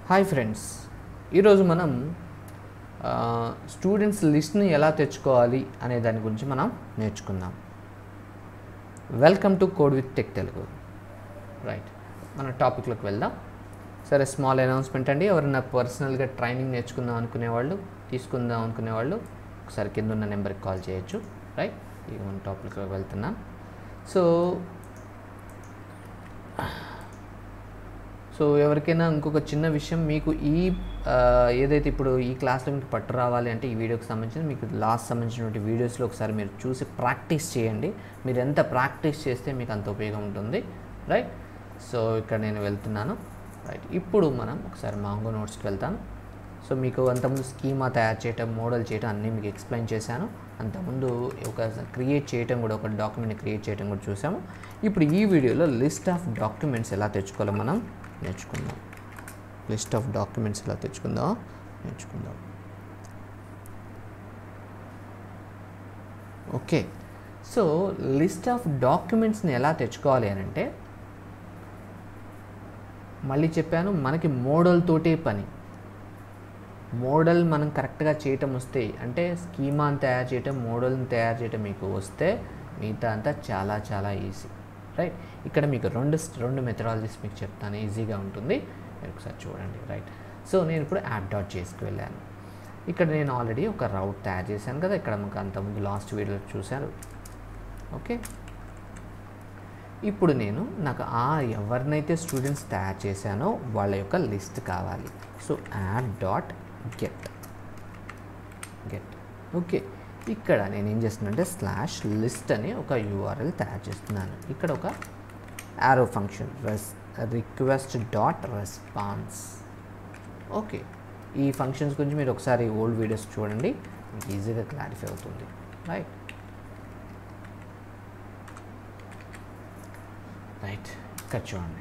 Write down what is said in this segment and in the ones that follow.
hi friends ఈరోజు మనం students లిస్ట్ని ఎలా తెచ్చుకోవాలి అనే దాని గురించి మనం నేర్చుకుందాం welcome to code with tech Telugu right మన టాపిక్లోకి వెళ్దాం సరే స్మాల్ అనౌన్స్మెంట్ అండి ఎవరైనా పర్సనల్గా ట్రైనింగ్ నేర్చుకుందాం అనుకునే వాళ్ళు తీసుకుందాం అనుకునే వాళ్ళు ఒకసారి కింద ఉన్న నెంబర్కి కాల్ చేయొచ్చు రైట్ ఇక మన టాపిక్లోకి వెళ్తున్నాం సో సో ఎవరికైనా ఇంకొక చిన్న విషయం మీకు ఈ ఆ, ఏదైతే ఇప్పుడు ఈ క్లాస్లో మీకు పట్టు రావాలి అంటే ఈ వీడియోకి సంబంధించిన మీకు లాస్ట్ సంబంధించినటువంటి వీడియోస్లో ఒకసారి మీరు చూసి ప్రాక్టీస్ చేయండి మీరు ఎంత ప్రాక్టీస్ చేస్తే మీకు అంత ఉపయోగం ఉంటుంది రైట్ సో ఇక్కడ నేను వెళ్తున్నాను రైట్ ఇప్పుడు మనం ఒకసారి మాంగో నోట్స్కి వెళ్తాను సో మీకు అంతకుముందు స్కీమా తయారు చేయటం మోడల్ చేయటం అన్నీ మీకు ఎక్స్ప్లెయిన్ చేశాను అంతకుముందు ఒక క్రియేట్ చేయటం కూడా ఒక డాక్యుమెంట్ క్రియేట్ చేయటం కూడా చూసాము ఇప్పుడు ఈ వీడియోలో లిస్ట్ ఆఫ్ డాక్యుమెంట్స్ ఎలా తెచ్చుకోవాలో మనం నేర్చుకుందాం లిస్ట్ ఆఫ్ డాక్యుమెంట్స్ ఎలా తెచ్చుకుందాం నేర్చుకుందాం ఓకే సో లిస్ట్ ఆఫ్ డాక్యుమెంట్స్ని ఎలా తెచ్చుకోవాలి అని అంటే మళ్ళీ చెప్పాను మనకి మోడల్ తోటే పని మోడల్ మనం కరెక్ట్గా చేయటం వస్తే అంటే స్కీమాని తయారు చేయటం మోడల్ని తయారు చేయటం మీకు వస్తే మిగతా అంతా చాలా చాలా ఈజీ రైట్ ఇక్కడ మీకు రెండు రెండు మెథడాలజీస్ మీకు చెప్తాను ఈజీగా ఉంటుంది మీరు ఒకసారి చూడండి రైట్ సో నేను ఇప్పుడు యాప్ డాట్ చేసుకు వెళ్ళాను ఇక్కడ నేను ఆల్రెడీ ఒక రౌట్ తయారు చేశాను కదా ఇక్కడ మీకు అంతకుముందు లాస్ట్ వీడియోలో చూశాను ఓకే ఇప్పుడు నేను నాకు ఆ ఎవరినైతే స్టూడెంట్స్ తయారు చేశానో వాళ్ళ యొక్క లిస్ట్ కావాలి so add dot get get okay ఇక్కడ నేను ఏం చేస్తున్నానంటే స్లాష్ లిస్ట్ అని ఒక యూఆర్ఎల్ తయారు చేస్తున్నాను ఇక్కడ ఒక arrow function res request dot response okay ఈ ఫంక్షన్స్ గురించి మీరు ఒకసారి ఓల్డ్ వీడియోస్ చూడండి మీకు ఈజీగా క్లారిఫై అవుతుంది రైట్ రైట్ ఇక్కడ చూడండి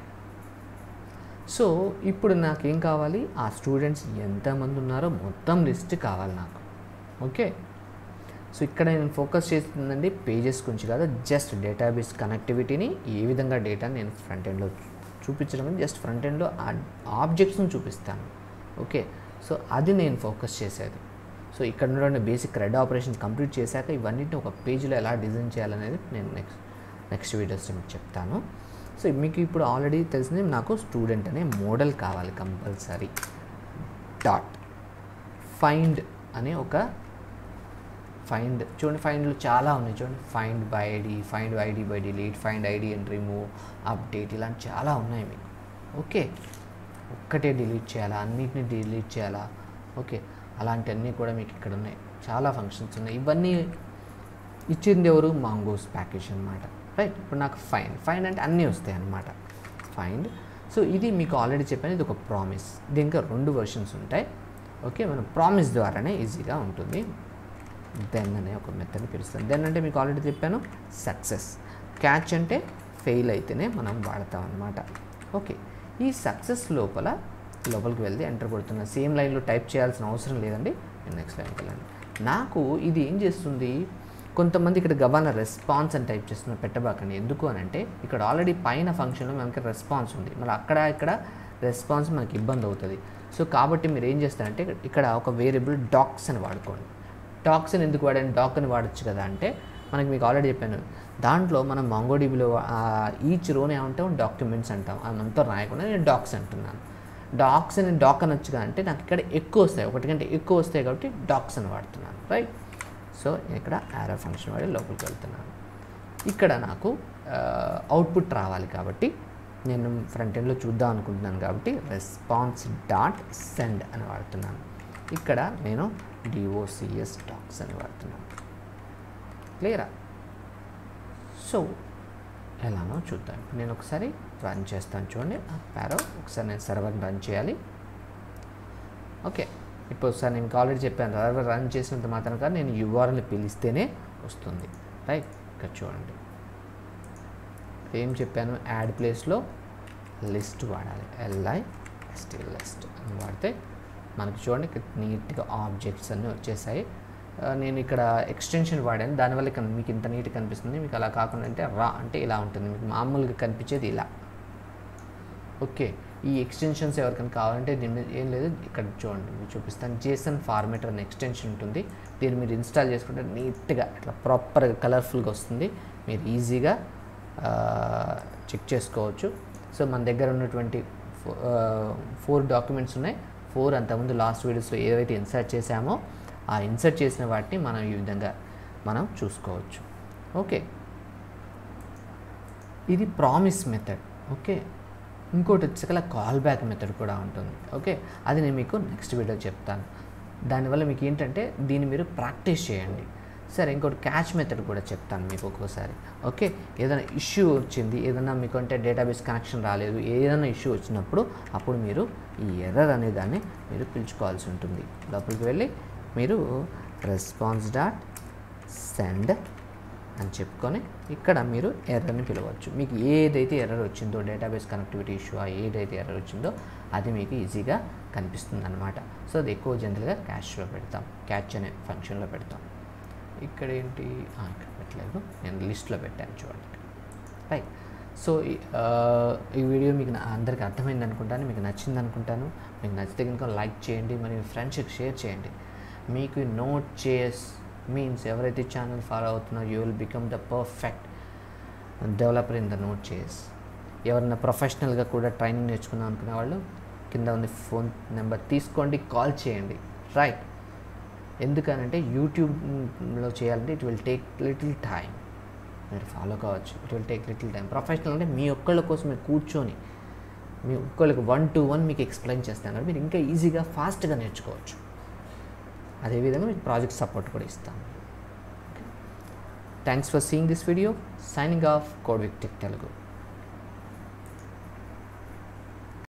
సో ఇప్పుడు నాకేం కావాలి ఆ స్టూడెంట్స్ ఎంతమంది ఉన్నారో మొత్తం లిస్ట్ కావాలి నాకు ఓకే సో ఇక్కడ నేను ఫోకస్ చేస్తుందండి పేజెస్ గురించి కాదు జస్ట్ డేటాబేస్ కనెక్టివిటీని ఏ విధంగా డేటాని నేను ఫ్రంట్ ఎండ్లో చూపించడం జస్ట్ ఫ్రంట్ ఎండ్లో ఆబ్జెక్ట్స్ని చూపిస్తాను ఓకే సో అది నేను ఫోకస్ చేసేది సో ఇక్కడ ఉన్నటువంటి బేసిక్ రెడ్ ఆపరేషన్ కంప్లీట్ చేశాక ఇవన్నిటిని ఒక పేజీలో ఎలా డిజైన్ చేయాలనేది నేను నెక్స్ట్ నెక్స్ట్ వీడియోస్లో మీకు చెప్తాను సో మీకు ఇప్పుడు ఆల్రెడీ తెలిసింది నాకు స్టూడెంట్ అనే మోడల్ కావాలి కంపల్సరీ డాట్ ఫైండ్ అనే ఒక ఫైండ్ చూడండి ఫైండ్లు చాలా ఉన్నాయి చూడండి find by ID find ID by delete find ID and remove update ఇలాంటి చాలా ఉన్నాయి మీకు ఓకే ఒక్కటే డిలీట్ చేయాలా అన్నిటిని డిలీట్ చేయాలా ఓకే అలాంటివన్నీ కూడా మీకు ఇక్కడ ఉన్నాయి చాలా ఫంక్షన్స్ ఉన్నాయి ఇవన్నీ ఇచ్చింది ఎవరు మాంగోస్ ప్యాకేజ్ అనమాట రైట్ ఇప్పుడు నాకు ఫైండ్ ఫైండ్ అంటే అన్నీ వస్తాయి అన్నమాట ఫైండ్ సో ఇది మీకు ఆల్రెడీ చెప్పాను ఇది ఒక ప్రామిస్ దీనికి రెండు వర్షన్స్ ఉంటాయి ఓకే మనం ప్రామిస్ ద్వారానే ఈజీగా ఉంటుంది దెన్ అనే ఒక మెథడ్ని పిలుస్తాం దెన్ అంటే మీకు ఆల్రెడీ చెప్పాను సక్సెస్ క్యాచ్ అంటే ఫెయిల్ అయితేనే మనం వాడతాం అనమాట ఓకే ఈ సక్సెస్ లోపల లోపలికి వెళ్తే ఎంటర్ కొడుతున్నా సేమ్ లైన్లో టైప్ చేయాల్సిన అవసరం లేదండి నేను నెక్స్ట్ లైన్కి వెళ్ళండి నాకు ఇది ఏం చేస్తుంది కొంతమంది ఇక్కడ గవాన రెస్పాన్స్ అని టైప్ చేస్తున్నారు పెట్టబాకండి ఎందుకు అని అంటే ఇక్కడ ఆల్రెడీ పైన ఫంక్షన్లో మనకి రెస్పాన్స్ ఉంది మళ్ళీ అక్కడ ఇక్కడ రెస్పాన్స్ మనకి ఇబ్బంది అవుతుంది సో కాబట్టి మీరు ఏం చేస్తారంటే ఇక్కడ ఒక వేరియబుల్ డాక్స్ అని వాడుకోండి డాక్స్ అని ఎందుకు వాడండి డాక్ అని వాడచ్చు కదా అంటే మనకి మీకు ఆల్రెడీ చెప్పాను దాంట్లో మనం మాంగోడీబీలో ఈచ్ రోని ఏమంటాం డాక్యుమెంట్స్ అంటాం అదంతా రాయకుండా నేను డాక్స్ అంటున్నాను డాక్స్ అని డాక్ అనొచ్చు కదా అంటే నాకు ఇక్కడ ఎక్కువ వస్తాయి ఒకటి కంటే ఎక్కువ వస్తాయి కాబట్టి డాక్స్ అని వాడుతున్నాను రైట్ సో నేను ఇక్కడ యారో ఫంక్షన్ వాడి లోపలికి వెళ్తున్నాను ఇక్కడ నాకు అవుట్పుట్ రావాలి కాబట్టి నేను ఫ్రంట్ ఎండ్లో చూద్దాం అనుకుంటున్నాను కాబట్టి రెస్పాన్స్ డాట్ సెండ్ అని వాడుతున్నాను ఇక్కడ నేను డిఓసిఎస్ డాక్స్ అని వాడుతున్నాను క్లియరా సో ఎలానో చూద్దాం ఇప్పుడు నేను ఒకసారి రన్ చేస్తాను చూడండి ఆ ప్యారో ఒకసారి నేను సర్వర్ని రన్ చేయాలి ఓకే ఇప్పుడు ఒకసారి నేను ఆల్రెడీ చెప్పాను సర్వర్ రన్ చేసినంత మాత్రం కాదు నేను యూఆర్ఎల్ పిలిస్తేనే వస్తుంది రైట్ ఇక్కడ చూడండి ఏం చెప్పాను యాడ్ ప్లేస్లో లిస్ట్ వాడాలి ఎల్ఐ ఎస్టీ లిస్ట్ అని వాడితే మనకి చూడండి ఇక్కడ నీట్గా ఆబ్జెక్ట్స్ అన్నీ వచ్చేసాయి ఆ, నేను ఇక్కడ ఎక్స్టెన్షన్ వాడాను దానివల్ల ఇక్కడ మీకు ఇంత నీట్గా కనిపిస్తుంది మీకు అలా కాకుండా అంటే రా అంటే ఇలా ఉంటుంది మీకు మామూలుగా కనిపించేది ఇలా ఓకే ఈ ఎక్స్టెన్షన్స్ ఎవరికైనా కావాలంటే దీని మీద ఏం లేదు ఇక్కడ చూడండి మీకు చూపిస్తాను జేసన్ ఫార్మేటర్ అనే ఎక్స్టెన్షన్ ఉంటుంది దీన్ని మీరు ఇన్స్టాల్ చేసుకుంటే నీట్గా ఇట్లా ప్రాపర్గా కలర్ఫుల్గా వస్తుంది మీరు ఈజీగా చెక్ చేసుకోవచ్చు సో మన దగ్గర ఉన్నటువంటి ఫోర్ డాక్యుమెంట్స్ ఉన్నాయి ఫోర్ అంతకుముందు లాస్ట్ వీడియోస్లో ఏవైతే ఇన్సర్ట్ చేసామో ఆ ఇన్సర్ట్ చేసిన వాటిని మనం ఈ విధంగా మనం చూసుకోవచ్చు ఓకే ఇది ప్రామిస్ మెథడ్ ఓకే ఇంకోటి వచ్చేకల కాల్ బ్యాక్ మెథడ్ కూడా ఉంటుంది ఓకే అది నేను మీకు నెక్స్ట్ వీడియో చెప్తాను దానివల్ల మీకు ఏంటంటే దీన్ని మీరు ప్రాక్టీస్ చేయండి సరే ఇంకోటి క్యాచ్ మెథడ్ కూడా చెప్తాను మీకు ఒక్కోసారి ఓకే ఏదైనా ఇష్యూ వచ్చింది ఏదైనా మీకు అంటే డేటాబేస్ కనెక్షన్ రాలేదు ఏదైనా ఇష్యూ వచ్చినప్పుడు అప్పుడు మీరు ఈ ఎర్రర్ అనే దాన్ని మీరు పిలుచుకోవాల్సి ఉంటుంది లోపలికి వెళ్ళి మీరు రెస్పాన్స్ డాట్ సెండ్ అని చెప్పుకొని ఇక్కడ మీరు ఎర్రర్ని పిలవచ్చు మీకు ఏదైతే ఎర్రర్ వచ్చిందో డేటాబేస్ కనెక్టివిటీ ఇష్యూ ఆ ఏదైతే ఎర్రర్ వచ్చిందో అది మీకు ఈజీగా కనిపిస్తుంది అనమాట సో అది ఎక్కువ జనరల్గా క్యాష్లో పెడతాం క్యాచ్ అనే ఫంక్షన్లో పెడతాం ఇక్కడ ఏంటి ఆ, ఇక్కడ పెట్టలేదు నేను లిస్ట్లో పెట్టాను చూడండి రైట్ సో ఈ- ఆ, ఈ వీడియో మీకు నా- అందరికీ అర్థమైంది అనుకుంటాను మీకు నచ్చింది అనుకుంటాను మీకు నచ్చితే కనుక లైక్ చేయండి మరి మీ ఫ్రెండ్స్కి షేర్ చేయండి మీకు నోట్ చేస్ మీన్స్ ఎవరైతే ఛానల్ ఫాలో అవుతున్నారో you will become the perfect developer in the note చేస్ ఎవరైనా ప్రొఫెషనల్గా కూడా ట్రైనింగ్ నేర్చుకుందాం అనుకునే వాళ్ళు కింద ఉంది ఫోన్ నెంబర్ తీసుకోండి కాల్ చేయండి రైట్ ఎందుకనంటే యూట్యూబ్లో చేయాలంటే it will take little time మీరు ఫాలో కావచ్చు it will take little time professional అంటే మీ ఒక్కళ్ళ కోసం మీరు కూర్చొని మీ ఒక్కళ్ళకి వన్ టు వన్ మీకు ఎక్స్ప్లెయిన్ చేస్తాను కాబట్టి మీరు ఇంకా ఈజీగా ఫాస్ట్గా నేర్చుకోవచ్చు అదేవిధంగా మీకు ప్రాజెక్ట్ సపోర్ట్ కూడా ఇస్తాను thanks for seeing this video signing off code with tech Telugu